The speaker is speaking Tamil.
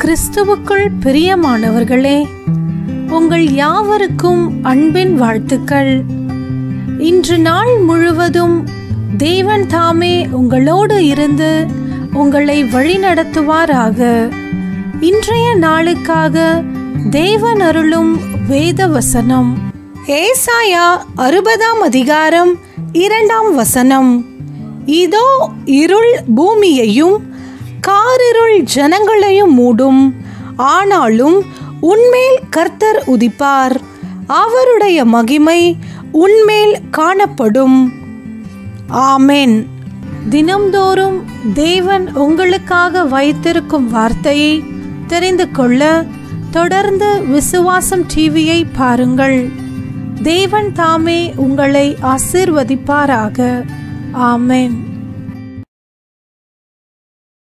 கிறிஸ்துவுக்குள் பிரியமானவர்களே உங்கள் யாவருக்கும் அன்பின் வாழ்த்துக்கள் இன்று நாள் முழுவதும் தேவன் தாமே உங்களோடு இருந்து உங்களை வழிநடத்துவாராக இன்றைய நாளுக்காக தேவன் அருளும் வேத வசனம் ஏசாயா அறுபதாம் அதிகாரம் இரண்டாம் வசனம் இதோ இருள் பூமியையும் காரிருள் ஜனங்களையும் மூடும் ஆனாலும் உன்மேல் கர்த்தர் உதிப்பார் அவருடைய மகிமை உன்மேல் காணப்படும் ஆமென் தினம்தோறும் தேவன் உங்களுக்காக வைத்திருக்கும் வார்த்தையை தெரிந்து கொள்ள தொடர்ந்து விசுவாசம் டிவியை பாருங்கள் தேவன் தாமே உங்களை ஆசீர்வதிப்பாராக ஆமென்